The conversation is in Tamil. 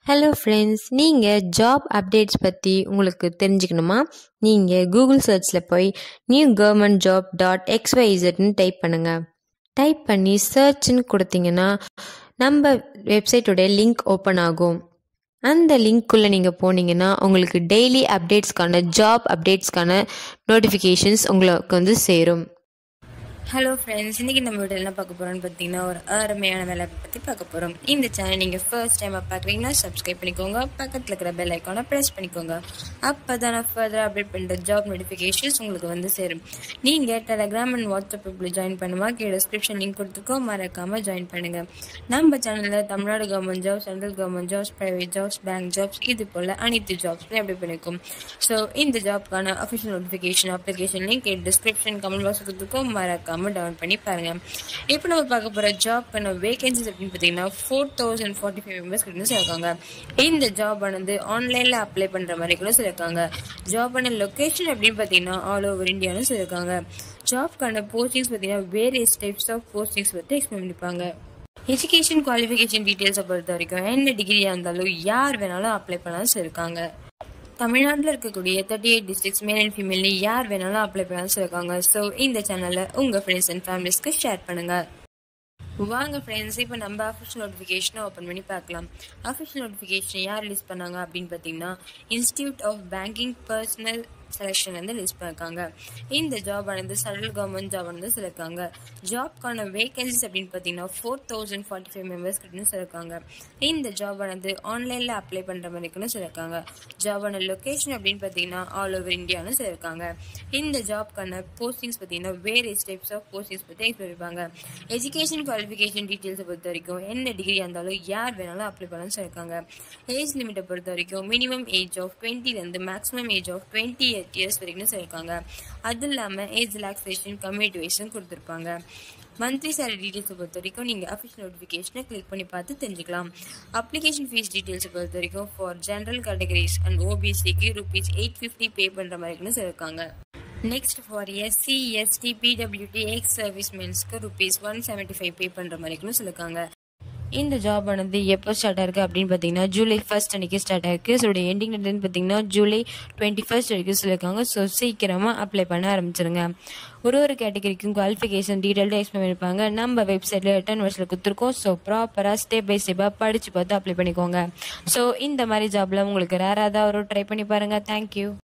ஹலோ ஃப்ரெண்ட்ஸ் நீங்கள் ஜாப் அப்டேட்ஸ் பற்றி உங்களுக்கு தெரிஞ்சுக்கணுமா நீங்கள் கூகுள் சர்ச்சில் போய் நியூ கவர்மெண்ட் ஜாப் டாட் எக்ஸ்ஒய்இசட்னு டைப் பண்ணுங்கள் டைப் பண்ணி சர்ச்னு கொடுத்தீங்கன்னா நம்ம வெப்சைட்டோடைய லிங்க் ஓப்பன் ஆகும் அந்த லிங்க்குள்ளே நீங்கள் போனீங்கன்னா உங்களுக்கு டெய்லி அப்டேட்ஸ்க்கான ஜாப் அப்டேட்ஸ்க்கான நோட்டிஃபிகேஷன்ஸ் உங்களுக்கு வந்து சேரும் ஹலோ ஃப்ரெண்ட்ஸ் இன்றைக்கி நம்ம வீட்டில் என்ன பார்க்க போகிறோம்னு பார்த்தீங்கன்னா ஒரு அருமையான வேலை பற்றி பார்க்க போகிறோம் இந்த சேனல் நீங்கள் ஃபர்ஸ்ட் டைமாக பார்க்குறீங்கன்னா சப்ஸ்கிரைப் பண்ணிக்கோங்க பக்கத்தில் இருக்கிற பெல் ஐக்கானை ப்ரெஸ் பண்ணிக்கோங்க அப்போ தான் நான் ஃபர்தர் அப்டேட் பண்ணுற ஜாப் நோட்டிஃபிகேஷன்ஸ் உங்களுக்கு வந்து சேரும் நீங்கள் டெலகிராம் அண்ட் வாட்ஸ்அப் இப்படி ஜாயின் பண்ணுமா கீழே டிஸ்கிரிப்ஷன் லிங்க் கொடுத்துருக்கோம் மறக்காமல் ஜாயின் பண்ணுங்கள் நம்ம சேனலில் Tamil Nadu government jobs central government jobs private jobs bank jobs இது போல் அனைத்து ஜாப்ஸ்லையும் அப்டேட் பண்ணிக்கும் ஸோ இந்த ஜாப்க்கான official notification application link description comment box கொடுத்துருக்கோம் மறக்காமல் டவுன் பண்ணி பாருங்க இப்போ நம்ம பார்க்க போகிற ஜாப்க்கான வேகன்சிஸ் அப்படின்னு பார்த்தீங்கன்னா four thousand forty five members கிட்ட சொல்லியிருக்காங்க இந்த ஜாப் ஆனது ஆன்லைனில் அப்ளை பண்ணுற மாதிரி கூட சொல்லியிருக்காங்க ஜாபான லொக்கேஷன் அப்படின்னு பார்த்தீங்கன்னா ஆல் ஓவர் இந்தியான்னு சொல்லியிருக்காங்க ஜாப்க்கான போஸ்டிங்ஸ் பார்த்தீங்கன்னா வேரியஸ் டைப்ஸ் ஆஃப் போஸ்டிங்ஸ் பற்றி எக்ஸ்பிளைன் பண்ணிப்பாங்க எஜுகேஷன் குவாலிஃபிகேஷன் டீட்டெயில்ஸை பொறுத்த வரைக்கும் என்ன டிகிரியாக இருந்தாலும் யார் வேணாலும் அப்ளை பண்ணலாம் சொல்லியிருக்காங்க தமிழ்நாட்டில் இருக்கக்கூடிய thirty eight districts male and female யார் வேணாலும் அப்ளை பண்ணலாம் சொல்லியிருக்காங்க ஸோ இந்த சேனலை உங்கள் ஃப்ரெண்ட்ஸ் அண்ட் ஃபேமிலிஸ்க்கு ஷேர் பண்ணுங்கள் வாங்க ஃப்ரெண்ட்ஸ் இப்போ நம்ம அஃபிஷியல் நோட்டிஃபிகேஷனை ஓப்பன் பண்ணி பார்க்கலாம் அஃபிஷியல் நோட்டிஃபிகேஷன் யார் ரிலீஸ் பண்ணாங்க அப்படின்னு பார்த்தீங்கன்னா institute of banking personnel selection வந்து லிஸ்ட் பண்ணிருக்காங்க இந்த ஜாப் ஆனது சென்ட்ரல் கவர்மெண்ட் ஜாப் வந்து சொல்லியிருக்காங்க ஜாப்க்கான வேகன்சிஸ் அப்படின்னு பார்த்தீங்கன்னா four thousand forty five members கிட்டன்னு சொல்லியிருக்காங்க இந்த ஜாப் ஆனது ஆன்லைனில் அப்ளை பண்ணுற மாதிரிக்குன்னு சொல்லியிருக்காங்க ஜாபான லொக்கேஷன் அப்படின்னு பார்த்தீங்கன்னா ஆல் ஓவர் இந்தியான்னு சொல்லியிருக்காங்க இந்த ஜாப்க்கான போஸ்டிங்ஸ் பார்த்தீங்கன்னா வேரியஸ் டைப்ஸ் ஆஃப் போஸ்டிங்ஸ் பற்றி சொல்லியிருப்பாங்க எஜுகேஷன் குவாலிஃபிகேஷன் டீட்டெயில்ஸை பொறுத்த வரைக்கும் என்ன டிகிரியாக இருந்தாலும் யார் வேணாலும் அப்ளை பண்ணலாம்னு சொல்லியிருக்காங்க ஏஜ் லிமிட்டை பொறுத்த வரைக்கும் மினிமம் ஏஜ் ஆஃப் டுவெண்ட்டிலேருந்து maximum age of twenty eight years வரைக்கும் சொல்லியிருக்காங்க அது இல்லாமல் ஏஜ் ரிலாக்ஸேஷன் கம்யூனிட்டிவேஷன் கொடுத்துருப்பாங்க மந்த்லி சேலரி டீட்டெயில்ஸை பொறுத்த வரைக்கும் நீங்கள் அஃபிஷியல் நோட்டிஃபிகேஷனை கிளிக் பண்ணி பார்த்து தெரிஞ்சுக்கலாம் அப்ளிகேஷன் ஃபீஸ் டீட்டெயில்ஸை பொறுத்த வரைக்கும் ஃபார் ஜென்ரல் கேட்டகரிஸ் அண்ட் ஓபிசிக்கு ருபீஸ் எயிட் ஃபிஃப்டி பே பண்ணுற மாதிரின்னு சொல்லியிருக்காங்க next for SC ST PWD ex service மென்ஸ்க்கு rupees one seventy five pay பண்ணுற மாதிரின்னு சொல்லியிருக்காங்க இந்த ஜாப் ஆனது எப்போ ஸ்டார்ட் ஆயிருக்கு அப்படின்னு பார்த்தீங்கன்னா ஜூலை ஃபர்ஸ்ட் அன்னைக்கு ஸ்டார்ட் ஆயிருக்கு ஸோ எண்டிங் டேட்னு பார்த்தீங்கன்னா ஜூலை டுவெண்ட்டி ஃபர்ஸ்ட் வரைக்கும் சொல்லியிருக்காங்க ஸோ சீக்கிரமாக அப்ளை பண்ண ஆரம்பிச்சிருங்க ஒரு ஒரு கேட்டகரிக்கும் குவாலிஃபிகேஷன் டீட்டெயில்டாக எக்ஸ்பிளைன் பண்ணியிருப்பாங்க நம்ம வெப்சைட்டில் ரிட்டர்ன் வருஷத்தில் கொடுத்துருக்கோம் ஸோ ப்ராப்பராக ஸ்டெப் பை ஸ்டெப்பாக படித்து பார்த்து அப்ளை பண்ணிக்கோங்க ஸோ இந்த மாதிரி ஜாப்ல உங்களுக்கு ரேராக தான் வரும் ட்ரை பண்ணி பாருங்கள் தேங்க்யூ